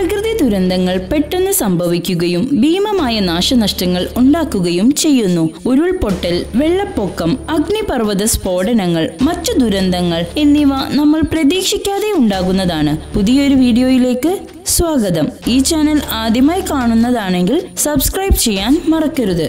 പ്രകൃതി ദുരന്തങ്ങൾ പെട്ടെന്ന് സംഭവിക്കുകയും ഭീമമായ നാശനഷ്ടങ്ങൾ ഉണ്ടാക്കുകയും ചെയ്യുന്നു ഉരുൾപൊട്ടൽ വെള്ളപ്പൊക്കം അഗ്നിപർവ്വത സ്ഫോടനങ്ങൾ മറ്റു ദുരന്തങ്ങൾ എന്നിവ നമ്മൾ പ്രതീക്ഷിക്കാതെ ഉണ്ടാകുന്നതാണ് പുതിയൊരു വീഡിയോയിലേക്ക് സ്വാഗതം ഈ ചാനൽ ആദ്യമായി കാണുന്നതാണെങ്കിൽ സബ്സ്ക്രൈബ് ചെയ്യാൻ മറക്കരുത്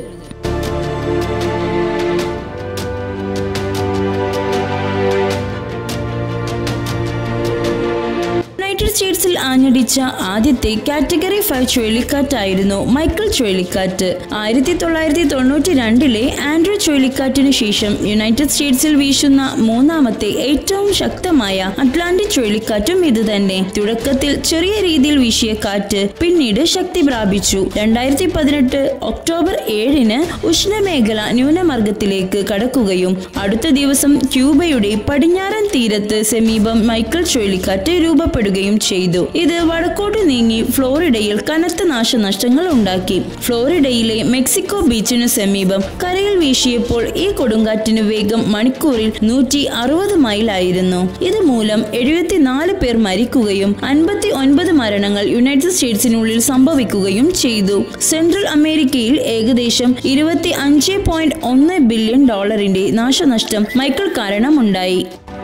യുണൈറ്റഡ് സ്റ്റേറ്റ്സിൽ ആഞ്ഞടിച്ച ആദ്യത്തെ കാറ്റഗറി ഫൈവ് ചുഴലിക്കാറ്റായിരുന്നു മൈക്കിൾ ചുഴലിക്കാറ്റ് ആയിരത്തി തൊള്ളായിരത്തി തൊണ്ണൂറ്റി രണ്ടിലെ ആൻഡ്രൂ ചുഴലിക്കാറ്റിനു ശേഷം യുണൈറ്റഡ് സ്റ്റേറ്റ്സിൽ വീശുന്ന മൂന്നാമത്തെ ഏറ്റവും ശക്തമായ അറ്റ്ലാന്റിക് ചുഴലിക്കാറ്റും ഇതുതന്നെ തുടക്കത്തിൽ ചെറിയ രീതിയിൽ വീശിയ കാറ്റ് പിന്നീട് ശക്തി പ്രാപിച്ചു രണ്ടായിരത്തി പതിനെട്ട് ഒക്ടോബർ ഏഴിന് ഉഷ്ണമേഖല ന്യൂനമർഗത്തിലേക്ക് കടക്കുകയും അടുത്ത ദിവസം ക്യൂബയുടെ പടിഞ്ഞാറൻ തീരത്ത് സമീപം മൈക്കിൾ ചുഴലിക്കാറ്റ് രൂപപ്പെടുകയും ചെയ്തു ഇത് വടക്കോട്ട് നീങ്ങി ഫ്ലോറിഡയിൽ കനത്ത നാശനഷ്ടങ്ങൾ ഉണ്ടാക്കി ഫ്ലോറിഡയിലെ മെക്സിക്കോ ബീച്ചിനു സമീപം കരയിൽ വീശിയപ്പോൾ ഈ കൊടുങ്കാറ്റിന് വേഗം മണിക്കൂറിൽ നൂറ്റി അറുപത് മൈലായിരുന്നു ഇതുമൂലം എഴുപത്തിനാല് പേർ മരിക്കുകയും അൻപത്തി ഒൻപത് മരണങ്ങൾ യുണൈറ്റഡ് സ്റ്റേറ്റ്സിനുള്ളിൽ സംഭവിക്കുകയും ചെയ്തു സെൻട്രൽ അമേരിക്കയിൽ ഏകദേശം ഇരുപത്തി അഞ്ച് പോയിന്റ് ഒന്ന് ബില്യൺ ഡോളറിന്റെ നാശനഷ്ടം മൈക്കിൾ കാരണമുണ്ടായി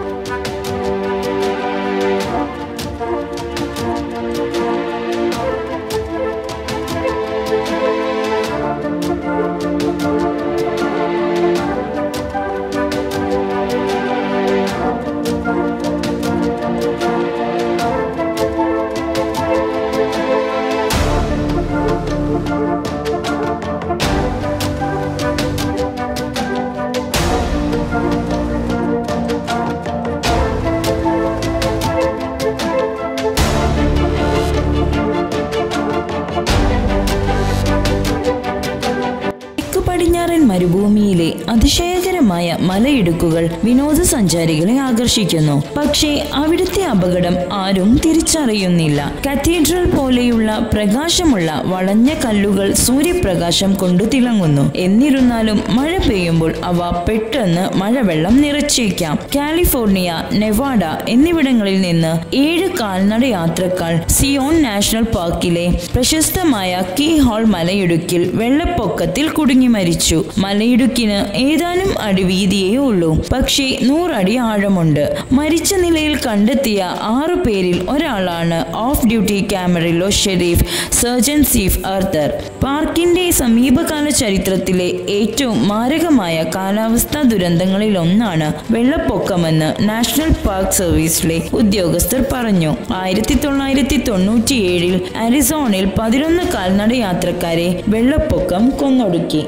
തെക്ക് പടിഞ്ഞാറൻ മരുഭൂമിയിലെ അതിശയകരമായ മലയിടുക്കുകൾ വിനോദസഞ്ചാരികളെ ആകർഷിക്കുന്നു പക്ഷേ അവിടുത്തെ അപകടം ആരും തിരിച്ചറിയുന്നില്ല കത്തീഡ്രൽ പോലെയുള്ള പ്രകാശമുള്ള വളഞ്ഞ കല്ലുകൾ സൂര്യപ്രകാശം കൊണ്ടു തിളങ്ങുന്നു എന്നിരുന്നാലും മഴ പെയ്യുമ്പോൾ അവ പെട്ടെന്ന് മഴവെള്ളം നിറച്ചേക്കാം കാലിഫോർണിയ നെവാഡ എന്നിവിടങ്ങളിൽ നിന്ന് ഏഴ് കാൽനട യാത്രക്കാർ സിയോൺ നാഷണൽ പാർക്കിലെ പ്രശസ്തമായ കീ ഹാൾ മലയിടുക്കിൽ വെള്ളപ്പൊക്കത്തിൽ കുടുങ്ങി മരിച്ചു മലയിടുക്കിന് ഏതാനും അടി വീതിയേ ഉള്ളൂ പക്ഷേ നൂറടി ആഴമുണ്ട് മരിച്ച നിലയിൽ കണ്ടെത്തിയ ആറു പേരിൽ ഒരാളാണ് ഓഫ് ഡ്യൂട്ടി ക്യാമറിലോ ഷെരീഫ് സർജൻ സീഫ് ആർത്തർ പാർക്കിന്റെ സമീപകാല ചരിത്രത്തിലെ ഏറ്റവും മാരകമായ കാലാവസ്ഥാ ദുരന്തങ്ങളിൽ ഒന്നാണ് വെള്ളപ്പൊക്കമെന്ന് നാഷണൽ പാർക്ക് സർവീസിലെ ഉദ്യോഗസ്ഥർ പറഞ്ഞു ആയിരത്തി തൊള്ളായിരത്തി തൊണ്ണൂറ്റിയേഴിൽ അരിസോണിൽ പതിനൊന്ന് കാൽനട യാത്രക്കാരെ വെള്ളപ്പൊക്കം കൊന്നൊടുക്കി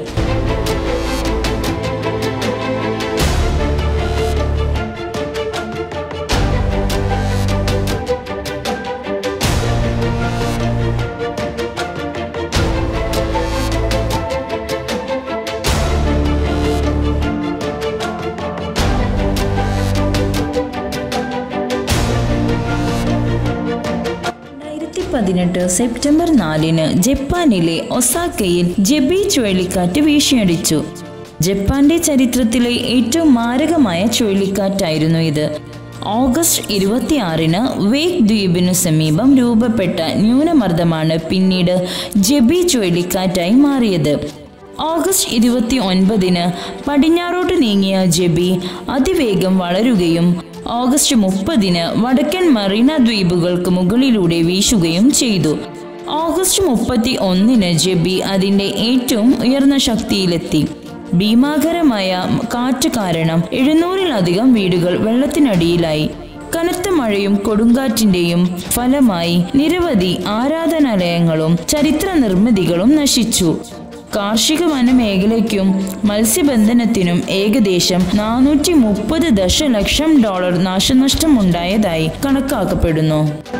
രണ്ടായിരത്തി പതിനെട്ട് സെപ്റ്റംബർ നാലിന് ജപ്പാനിലെ ഒസാക്കയിൽ ജെബി ചുഴലിക്കാറ്റ് വീശിയടിച്ചു ജപ്പാന്റെ ചരിത്രത്തിലെ ഏറ്റവും മാരകമായ ചുഴലിക്കാറ്റായിരുന്നു ഇത് ഓഗസ്റ്റ് ഇരുപത്തിയാറിന് വേക്ക് ദ്വീപിനു സമീപം രൂപപ്പെട്ട ന്യൂനമർദ്ദമാണ് പിന്നീട് ജെബി ചുഴലിക്കാറ്റായി മാറിയത് ഓഗസ്റ്റ് ഇരുപത്തി ഒൻപതിന് പടിഞ്ഞാറോട്ട് നീങ്ങിയ ജെബി അതിവേഗം വളരുകയും ഓഗസ്റ്റ് മുപ്പതിന് വടക്കൻ മറീന ദ്വീപുകൾക്ക് മുകളിലൂടെ വീശുകയും ചെയ്തു ഓഗസ്റ്റ് മുപ്പത്തി ഒന്നിന് ജെബി അതിന്റെ ഏറ്റവും ഉയർന്ന ശക്തിയിലെത്തി ഭീമാകരമായ കാറ്റ് കാരണം എഴുന്നൂറിലധികം വീടുകൾ വെള്ളത്തിനടിയിലായി കനത്ത മഴയും കൊടുങ്കാറ്റിന്റെയും ഫലമായി നിരവധി ആരാധനാലയങ്ങളും ചരിത്ര നിർമ്മിതികളും നശിച്ചു കാർഷിക വനമേഖലയ്ക്കും മത്സ്യബന്ധനത്തിനും ഏകദേശം നാനൂറ്റി മുപ്പത് ദശലക്ഷം ഡോളർ നാശനഷ്ടമുണ്ടായതായി കണക്കാക്കപ്പെടുന്നു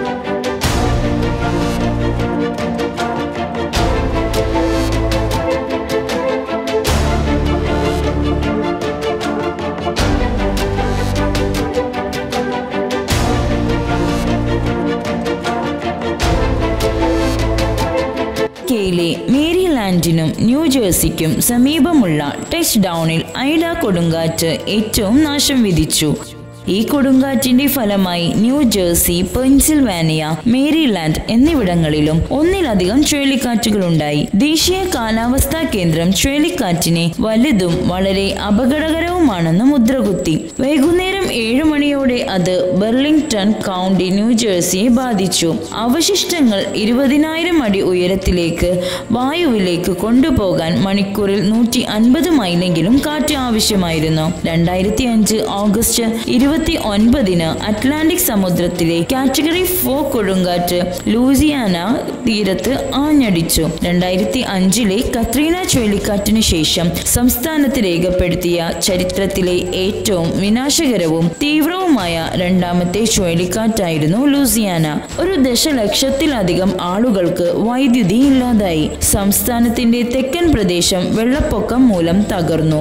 കെയിലെ മേരിലാൻഡിനും ന്യൂജേഴ്സിക്കും സമീപമുള്ള ടച്ച് ഡൗണിൽ ഐഡ കൊടുങ്കാറ്റ് ഏറ്റവും നാശം വിധിച്ചു ഈ കൊടുങ്കാറ്റിന്റെ ഫലമായി ന്യൂ ജേഴ്സി പെൻസിൽവാനിയ മേരിലാൻഡ് എന്നിവിടങ്ങളിലും ഒന്നിലധികം ചുഴലിക്കാറ്റുകളുണ്ടായി ദേശീയ കാലാവസ്ഥാ കേന്ദ്രം ചുഴലിക്കാറ്റിനെ വലുതും വളരെ അപകടകരവുമാണെന്ന് മുദ്രകുത്തി വൈകുന്നേരം ഏഴു മണിയോടെ അത് ബെർലിംഗ്ടൺ കൗണ്ടി ന്യൂജേഴ്സിയെ ബാധിച്ചു അവശിഷ്ടങ്ങൾ ഇരുപതിനായിരം അടി ഉയരത്തിലേക്ക് വായുവിലേക്ക് കൊണ്ടുപോകാൻ മണിക്കൂറിൽ നൂറ്റി അൻപത് മൈലെങ്കിലും കാറ്റ് ആവശ്യമായിരുന്നു രണ്ടായിരത്തി അഞ്ച് ഓഗസ്റ്റ് ഇരുപത്തി ഒൻപതിന് അറ്റ്ലാന്റിക് സമുദ്രത്തിലെ കാറ്റഗറി ഫോർ കൊടുങ്കാറ്റ് ലൂസിയാന തീരത്ത് ആഞ്ഞടിച്ചു രണ്ടായിരത്തി അഞ്ചിലെ കത്രീന ചുഴലിക്കാറ്റിനു ശേഷം സംസ്ഥാനത്ത് രേഖപ്പെടുത്തിയ ചരിത്രത്തിലെ ഏറ്റവും വിനാശകരവും തീവ്രവുമായ രണ്ടാമത്തെ ചുഴലിക്കാറ്റായിരുന്നു ലൂസിയാന ഒരു ദശലക്ഷത്തിലധികം ആളുകൾക്ക് വൈദ്യുതി ഇല്ലാതായി സംസ്ഥാനത്തിന്റെ തെക്കൻ പ്രദേശം വെള്ളപ്പൊക്കം മൂലം തകർന്നു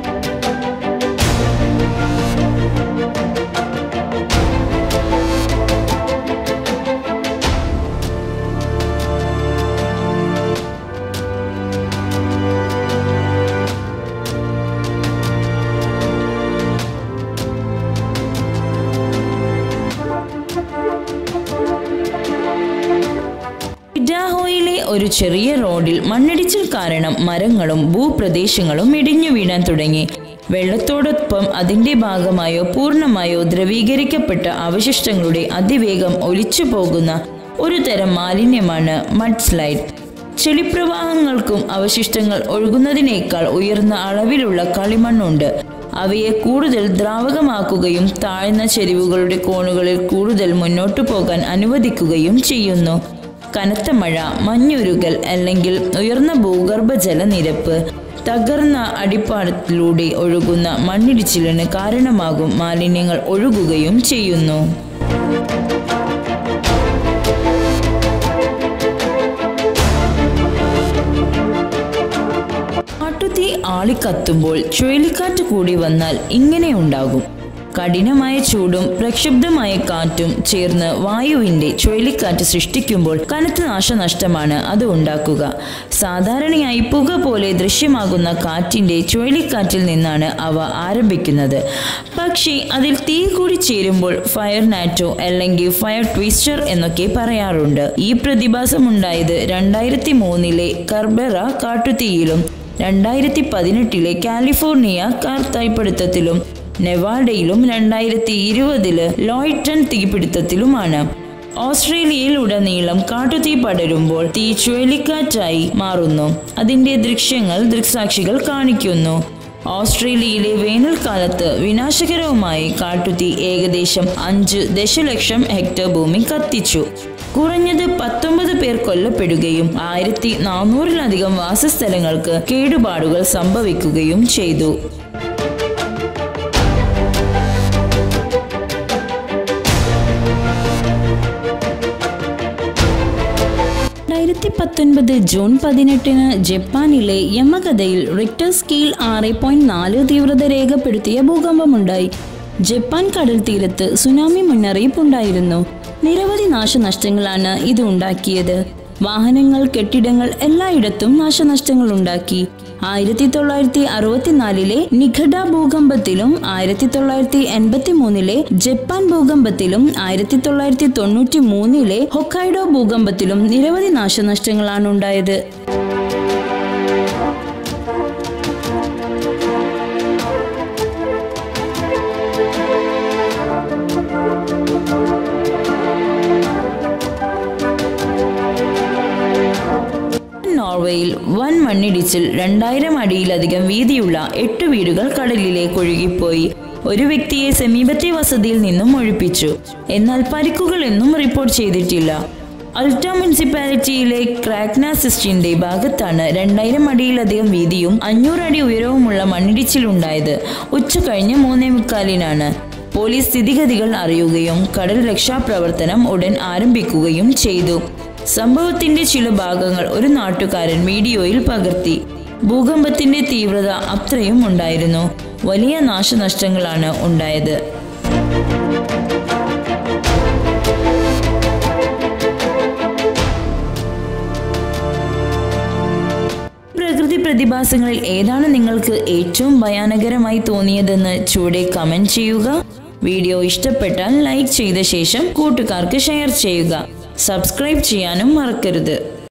ഇഡാഹോയിലെ ഒരു ചെറിയ റോഡിൽ മണ്ണിടിച്ചിൽ കാരണം മരങ്ങളും ഭൂപ്രദേശങ്ങളും ഇടിഞ്ഞു വീഴാൻ തുടങ്ങി വെള്ളത്തോടൊപ്പം അതിന്റെ ഭാഗമായോ പൂർണ്ണമായോ ദ്രവീകരിക്കപ്പെട്ട അവശിഷ്ടങ്ങളുടെ അതിവേഗം ഒലിച്ചു പോകുന്ന ഒരു തരം മാലിന്യമാണ് മഡ് സ്ലൈഡ് ചെളിപ്രവാഹങ്ങൾക്കും അവശിഷ്ടങ്ങൾ ഒഴുകുന്നതിനേക്കാൾ ഉയർന്ന അളവിലുള്ള കളിമണ്ണുണ്ട് അവയെ കൂടുതൽ ദ്രാവകമാക്കുകയും താഴ്ന്ന ചെരിവുകളുടെ കോണുകളിൽ കൂടുതൽ മുന്നോട്ടു പോകാൻ അനുവദിക്കുകയും ചെയ്യുന്നു കനത്ത മഴ മഞ്ഞുരുകൽ അല്ലെങ്കിൽ ഉയർന്ന ഭൂഗർഭജല നിരപ്പ് തകർന്ന അടിപ്പാടത്തിലൂടെ ഒഴുകുന്ന മണ്ണിടിച്ചിലിന് കാരണമാകും മാലിന്യങ്ങൾ ഒഴുകുകയും ചെയ്യുന്നു കാട്ടുതീ ആളിക്കത്തുമ്പോൾ ചുഴലിക്കാറ്റ് കൂടി വന്നാൽ ഇങ്ങനെ ഉണ്ടാകും കഠിനമായ ചൂടും പ്രക്ഷുബ്ധമായ കാറ്റും ചേർന്ന് വായുവിന്റെ ചുഴലിക്കാറ്റ് സൃഷ്ടിക്കുമ്പോൾ കനത്ത നാശനഷ്ടമാണ് അത് ഉണ്ടാക്കുക സാധാരണയായി പുക പോലെ ദൃശ്യമാകുന്ന കാറ്റിന്റെ ചുഴലിക്കാറ്റിൽ നിന്നാണ് അവ ആരംഭിക്കുന്നത് പക്ഷേ അതിൽ തീ കൂടി ചേരുമ്പോൾ ഫയർ നാറ്റോ അല്ലെങ്കിൽ ഫയർ ട്വിസ്റ്റർ എന്നൊക്കെ പറയാറുണ്ട് ഈ പ്രതിഭാസം ഉണ്ടായത് രണ്ടായിരത്തി മൂന്നിലെ കർബറ കാട്ടുതീയിലും രണ്ടായിരത്തി പതിനെട്ടിലെ കാലിഫോർണിയ കാർ തീപിടുത്തത്തിലും നെവാഡയിലും രണ്ടായിരത്തി ഇരുപതില് ലോയ്ട്ടൺ തീപിടുത്തത്തിലുമാണ് ഓസ്ട്രേലിയയിൽ ഉടനീളം കാട്ടുതീ പടരുമ്പോൾ തീ ചുഴലിക്കാറ്റായി മാറുന്നു അതിന്റെ ദൃശ്യങ്ങൾ ദൃക്സാക്ഷികൾ കാണിക്കുന്നു ഓസ്ട്രേലിയയിലെ വേനൽക്കാലത്ത് വിനാശകരവുമായി കാട്ടുതീ ഏകദേശം അഞ്ച് ദശലക്ഷം ഹെക്ടർ ഭൂമി കത്തിച്ചു കുറഞ്ഞത് പത്തൊമ്പത് പേർ കൊല്ലപ്പെടുകയും ആയിരത്തി നാനൂറിലധികം വാസസ്ഥലങ്ങൾക്ക് കേടുപാടുകൾ സംഭവിക്കുകയും ചെയ്തു രണ്ടായിരത്തി പത്തൊൻപത് ജൂൺ പതിനെട്ടിന് ജപ്പാനിലെ യമകഥയിൽ റിക്ടർ സ്കെയിൽ ആറ് പോയിന്റ് നാല് തീവ്രത രേഖപ്പെടുത്തിയ ഭൂകമ്പമുണ്ടായി ജപ്പാൻ കടൽ തീരത്ത് സുനാമി മുന്നറിയിപ്പുണ്ടായിരുന്നു നിരവധി നാശനഷ്ടങ്ങളാണ് ഇത് ഉണ്ടാക്കിയത് വാഹനങ്ങൾ കെട്ടിടങ്ങൾ എല്ലായിടത്തും നാശനഷ്ടങ്ങൾ ഉണ്ടാക്കി ആയിരത്തി തൊള്ളായിരത്തി അറുപത്തിനാലിലെ നിഖഡ ഭൂകമ്പത്തിലും ആയിരത്തി തൊള്ളായിരത്തി എൺപത്തി മൂന്നിലെ ജപ്പാൻ ഭൂകമ്പത്തിലും ആയിരത്തി തൊള്ളായിരത്തി തൊണ്ണൂറ്റി മൂന്നിലെ ഹൊക്കൈഡോ ഭൂകമ്പത്തിലും നിരവധി നാശനഷ്ടങ്ങളാണ് ഉണ്ടായത് നോർവേയിൽ വൻ മണ്ണിടിച്ചിൽ രണ്ടായിരം അടിയിലധികം വീതിയുള്ള എട്ട് വീടുകൾ കടലിലേക്ക് ഒഴുകിപ്പോയി ഒരു വ്യക്തിയെ സമീപത്തെ വസതിയിൽ നിന്നും ഒഴിപ്പിച്ചു എന്നാൽ പരിക്കുകളൊന്നും റിപ്പോർട്ട് ചെയ്തിട്ടില്ല അൾട്ട മുനിസിപ്പാലിറ്റിയിലെ ക്രാക്നാസിസ്റ്റിന്റെ ഭാഗത്താണ് രണ്ടായിരം അടിയിലധികം വീതിയും അഞ്ഞൂറ് അടി ഉയരവുമുള്ള മണ്ണിടിച്ചിലുണ്ടായത് ഉച്ച കഴിഞ്ഞ് മൂന്നേ മുക്കാലിനാണ് പോലീസ് സ്ഥിതിഗതികൾ അറിയുകയും കടൽ രക്ഷാപ്രവർത്തനം ഉടൻ ആരംഭിക്കുകയും ചെയ്തു സംഭവത്തിന്റെ ചില ഭാഗങ്ങൾ ഒരു നാട്ടുകാരൻ വീഡിയോയിൽ പകർത്തി ഭൂകമ്പത്തിന്റെ തീവ്രത അത്രയും ഉണ്ടായിരുന്നു വലിയ നാശനഷ്ടങ്ങളാണ് ഉണ്ടായത് പ്രകൃതി പ്രതിഭാസങ്ങളിൽ ഏതാണ് നിങ്ങൾക്ക് ഏറ്റവും ഭയാനകരമായി തോന്നിയതെന്ന് ചൂടെ കമന്റ് ചെയ്യുക വീഡിയോ ഇഷ്ടപ്പെട്ടാൽ ലൈക്ക് ചെയ്ത ശേഷം കൂട്ടുകാർക്ക് ഷെയർ ചെയ്യുക സബ്സ്ക്രൈബ് ചെയ്യാനും മറക്കരുത്